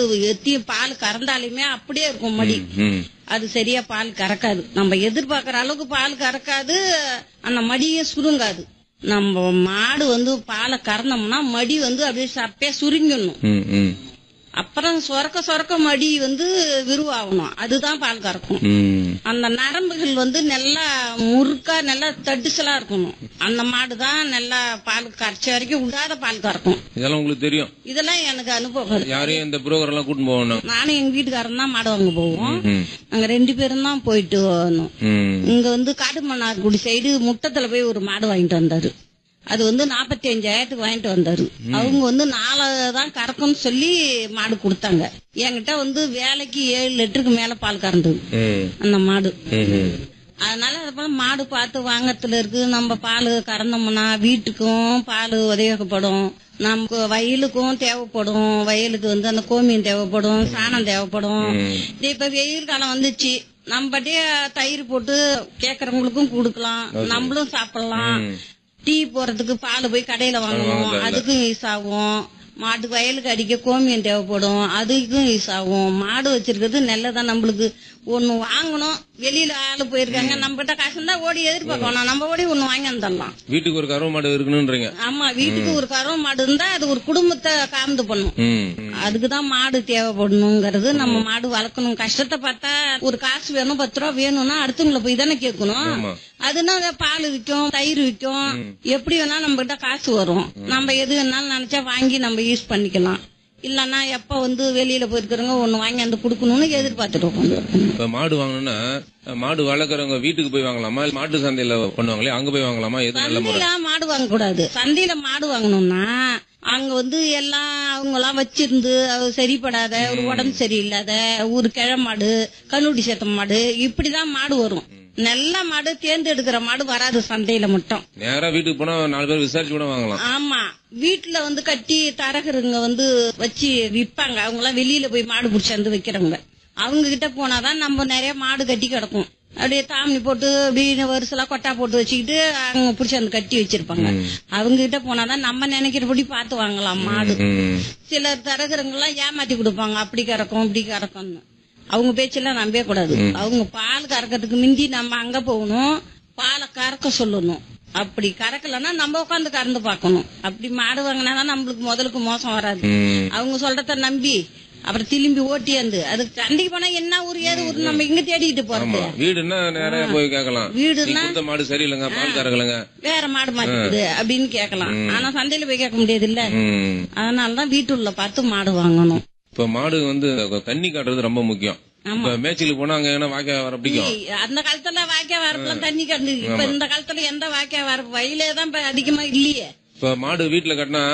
எத்தி பால் கறந்தாலுமே அப்படியே இருக்கும் மடி ம் அது சரியா பால் கறக்காது நம்ம எதிர்பார்க்கற அளவுக்கு பால் கறக்காது அந்த மடியே சுருங்காது நம்ம மாடு வந்து பாலை கறந்தோம்னா மடி வந்து அப்படியே சப்பே சுருங்கிடணும் ம் ம் அப்புறம் சொரக்க சொரக்க மடி வந்து விரிவாகணும் அதுதான் பால் கறக்கும் ம் அந்த நரம்புகள் வந்து நல்லா முறுக்கா நல்லா தடிசலா இருக்கணும் அந்த மாடு தான் நல்லா பால் கரைச்ச வரைக்கும் விடாத பால் கறக்கும் இதெல்லாம் உங்களுக்கு தெரியும் இதெல்லாம் எனக்கு அனுபவம் இருக்கு. யாரையும் இந்த புரோக்கர் எல்லாம் கூட்டிட்டு போகணும் நானும் எங்க வீட்டுக்காரன் தான் மாடு வாங்க போவோம் ம் நாங்க ரெண்டு பேரும் தான் போயிட்டு வரணும் ம் இங்க வந்து காட்டுமன்னார்குடி சைடு முட்டத்துல போய் ஒரு மாடு வாங்கிட்டு வந்தாரு அது வந்து நாற்பத்தி அஞ்சாயிரத்துக்கு வாங்கிட்டு வந்தாரு அவங்க வந்து நாலு தான் கறக்கும்னு சொல்லி மாடு கொடுத்தாங்க என்கிட்ட வந்து வேலைக்கு ஏழு லிட்டருக்கு மேல பால் கறந்தது ம் அந்த மாடு ம் ம் அதனால அது போல மாடு பார்த்து வாங்கத்துல இருக்கு நம்ம பால் கறந்தோம்னா வீட்டுக்கும் பால் உபயோகப்படும் நமக்கு வயலுக்கும் தேவைப்படும் வயலுக்கு வந்து அந்த கோமியம் தேவைப்படும் சாணம் தேவைப்படும் இது இப்ப வெயில் காலம் வந்துச்சு நம்மட்டே தயிர் போட்டு கேக்குறவங்களுக்கும் கொடுக்கலாம் நம்மளும் சாப்பிடலாம் டீ போறதுக்கு பால் போய் கடையில வாங்கணும் அதுக்கும் யூஸ் ஆகும் மாட்டு வயலுக்கு அடிக்க கோமியம் தேவைப்படும் அதுக்கும் யூஸ் ஆகும் மாடு வச்சிருக்கிறது நல்லதான் நம்மளுக்கு ஒண்ணு வாங்கணும் வெளியில ஆளு போயிருக்காங்க நம்ம கிட்ட காசு இருந்தா ஓடி எதிர்பார்க்க வேணாம் நம்ம ஓடி ஒண்ணு வாங்கி வந்துடலாம் வீட்டுக்கு ஒரு கறவை மாடு இருக்கணும்ன்றீங்க ஆமா வீட்டுக்கு ஒரு கறவை மாடு இருந்தா அது ஒரு குடும்பத்தை காந்து பண்ணும் ம் அதுக்குதான் மாடு தேவைப்படணுங்கிறது நம்ம மாடு வளர்க்கணும் கஷ்டத்தை பார்த்தா ஒரு காசு வேணும் பத்து ரூபா வேணும்னா அடுத்தவங்கள போய் தானே கேட்கணும் ஆமா. அதுனா அத பால் விற்கும் தயிர் விற்கும் எப்படி வேணா நம்ம கிட்ட காசு வரும் நம்ம எது வேணாலும் நினைச்சா வாங்கி நம்ம யூஸ் பண்ணிக்கலாம் இல்லன்னா எப்ப வந்து வெளியில போயிருக்கிறவங்க ஒண்ணு வாங்கி அந்த குடுக்கணும்னு எதிர்பார்த்துட்டு உட்காந்து இப்ப மாடு வாங்கணும்னா மாடு வளர்க்குறவங்க வீட்டுக்கு போய் வாங்கலாமா இல்ல மாட்டு சந்தையில பண்ணுவாங்களே அங்க போய் வாங்கலாமா எது நல்ல முறை சந்தையில மாடு வாங்க கூடாது சந்தையில மாடு வாங்கணும்னா அங்க வந்து எல்லாம் அவங்க எல்லாம் வச்சிருந்து அது சரிப்படாத ஒரு உடம்பு சரியில்லாத ஒரு கிழ மாடு கண்ணுடி சேத்த மாடு இப்படிதான் மாடு வரும் நல்ல மாடு தேர்ந்தெடுக்கிற மாடு வராது சந்தையில மட்டும் நேரா வீட்டுக்கு போனா நாலு பேர் விசாரிச்சு கூட வாங்கலாம் ஆமா வீட்டுல வந்து கட்டி தரகருங்க வந்து வச்சு விப்பாங்க அவங்க எல்லாம் வெளியில போய் மாடு புடிச்சாந்து வைக்கிறவங்க அவங்க கிட்ட போனாதான் நம்ம நிறைய மாடு கட்டி கிடக்கும் அப்படியே தாமணி போட்டு அப்படியே வருஷலாம் கொட்டா போட்டு வச்சுக்கிட்டு அவங்க புடிச்சாந்து கட்டி வச்சிருப்பாங்க அவங்க கிட்ட போனாதான் நம்ம நினைக்கிறபடி பார்த்து வாங்கலாம் மாடு ம் சிலர் தரகருங்க எல்லாம் ஏமாத்தி கொடுப்பாங்க அப்படி கறக்கும் இப்படி கறக்கும்னு அவங்க பேச்செல்லாம் நம்பவே கூடாது அவங்க பால் கறக்கிறதுக்கு மிந்தி நம்ம அங்க போகணும் பாலை கறக்க சொல்லணும் அப்படி கறக்கலன்னா நம்ம உட்காந்து கறந்து பார்க்கணும் அப்படி மாடு வாங்கினாதான் நம்மளுக்கு முதலுக்கு மோசம் வராது ம் அவங்க சொல்றத நம்பி அப்புறம் திரும்பி ஓட்டியாந்து அதுக்கு சண்டைக்கு போனா என்ன ஊர் ஏது ஊர் நம்ம இங்க தேடிக்கிட்டு போறது ஆமா வீடுன்னா நேரா போய் கேட்கலாம் வீடுன்னா? நீ கொடுத்த மாடு சரியில்லைங்க பால் கறக்கலங்க வேற மாடு மாத்திக்குது அப்படின்னு கேட்கலாம் ஆனா சந்தையில போய் கேட்க முடியாது இல்ல ம் அதனாலதான் வீட்டுள்ள பார்த்து மாடு வாங்கணும் இப்ப மாடு வந்து தண்ணி காட்டுறது ரொம்ப முக்கியம் இப்ப மேய்ச்சலுக்கு போனா அங்க என்ன வாய்க்கா வர பிடிக்கும் ஏய், அந்த காலத்துல வாய்க்கா வரப்புலாம் தண்ணி கண்டு இப்ப இந்த காலத்துல எந்த வாய்க்கா வரப்பு வயலே தான் இப்ப அதிகமா இல்லையே இப்ப மாடு வீட்டுல கட்டினா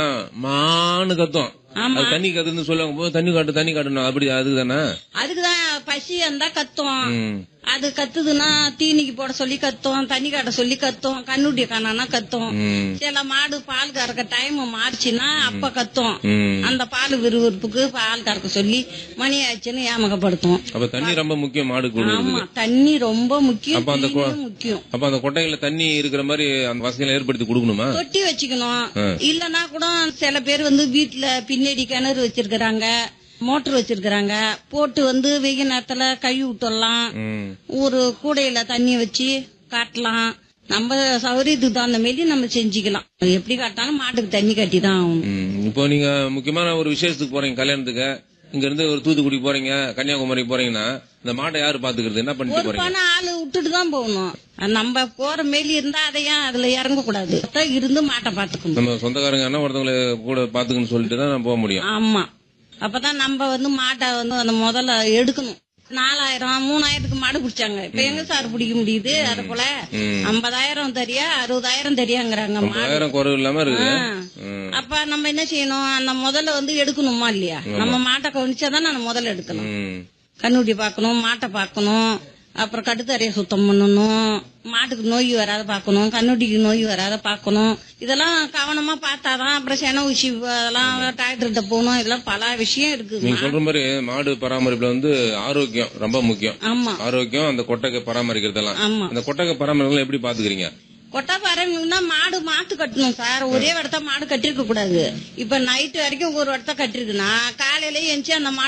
மானு கத்தும் அது தண்ணி கத்துன்னு சொல்லுவாங்க போது தண்ணி காட்டு தண்ணி காட்டணும் அப்படி அதுக்கு தானே அதுக்குதான் பசி இருந்தா கத்தும் ம் அது கத்துதுன்னா தீனிக்கு போட சொல்லி கத்தும் தண்ணி காட்ட சொல்லி கத்தும் கண்ணுடைய காணானா கத்தும் ம் சில மாடு பால் கறக்க டைம் மாறுச்சுன்னா அப்ப கத்தும் ம் அந்த பால் விறுவிறுப்புக்கு பால் கறக்க சொல்லி மணி ஆச்சுன்னு ஏமகப்படுத்தும் அப்ப தண்ணி ரொம்ப முக்கியம் மாடு கொடுக்குறது ஆமா தண்ணி ரொம்ப முக்கியம் அப்ப அந்த கொ- தீனியும் முக்கியம் அப்ப அந்த கொட்டையில தண்ணி இருக்கிற மாதிரி அந்த வசதிகளை ஏற்படுத்தி கொடுக்கணுமா தொட்டி வச்சுக்கணும் இல்லனா கூட சில பேர் வந்து வீட்டுல பின்னாடி கிணறு வச்சிருக்கிறாங்க மோட்டர் வச்சிருக்கிறாங்க போட்டு வந்து வெயில் நேரத்துல கழுவி விட்டுடலாம் ம் ஒரு கூடையில தண்ணி வச்சு காட்டலாம் நம்ம சௌகரியத்துக்கு தகுந்த மாரி நம்ம செஞ்சுக்கலாம் எப்படி காட்டினாலும் மாட்டுக்கு தண்ணி கட்டி தான் ஆகணும் ம். இப்போ நீங்க முக்கியமான ஒரு விசேஷத்துக்கு போறீங்க கல்யாணத்துக்கு இங்க இருந்து ஒரு தூத்துக்குடி போறீங்க கன்னியாகுமரி போறீங்கன்னா இந்த மாட்டை யாரு பாத்துக்கிறது என்ன பண்ணிட்டு ஒரு போறீங்க பணம் ஆளு விட்டுட்டு தான் போகணும் நம்ம போற மேலி இருந்தா அதையும் அதுல இறங்க கூடாது இருந்து மாட்டை பாத்துக்கணும் நம்ம சொந்தக்காரங்க என்ன ஒருத்தவங்களை கூட பாத்துக்கன்னு சொல்லிட்டு தான் நான் போக முடியும் ஆமா அப்பதான் நம்ம வந்து மாட்டை வந்து அந்த முதல்ல எடுக்கணும் நாலாயிரம் மூணாயிரத்துக்கு மாடு பிடிச்சாங்க இப்ப எங்க சார் பிடிக்க முடியுது அது போல ஐம்பதாயிரம் தெரியா அறுபதாயிரம் தெரியாங்கிறாங்க மாடு ஆயிரம் குறைவு இல்லாம இருக்குது ம். அப்ப நம்ம என்ன செய்யணும் அந்த முதல்ல வந்து எடுக்கணுமா இல்லையா நம்ம மாட்டை கவனிச்சாதான் நம்ம முதல்ல எடுக்கலாம் ம். கண்ணுட்டி பார்க்கணும் மாட்டை பார்க்கணும் அப்புறம் கட்டுத்தரையை சுத்தம் பண்ணணும் மாட்டுக்கு நோய் வராத பார்க்கணும் கண்ணுட்டிக்கு நோய் வராத பார்க்கணும் இதெல்லாம் கவனமா பார்த்தாதான் அப்புறம் சென ஊசி அதெல்லாம் டாக்டர்கிட்ட போகணும் இதெல்லாம் பல விஷயம் இருக்கு நீங்க சொல்ற மாதிரி மாடு பராமரிப்புல வந்து ஆரோக்கியம் ரொம்ப முக்கியம் ஆமா ஆரோக்கியம் அந்த கொட்டகை பராமரிக்கிறதெல்லாம் ஆமா அந்த கொட்டகை பராமரிக்கலாம் எப்படி பாத்துக்கிறீங்க கொட்டை பறவைன்னா மாடு மாத்து கட்டணும் சார் ஒரே இடத்த மாடு கட்டிருக்க கூடாது இப்ப நைட்டு வரைக்கும் ஒரு இடத்த கட்டிருக்குன்னா காலையில எந்திச்சு அந்த மாடு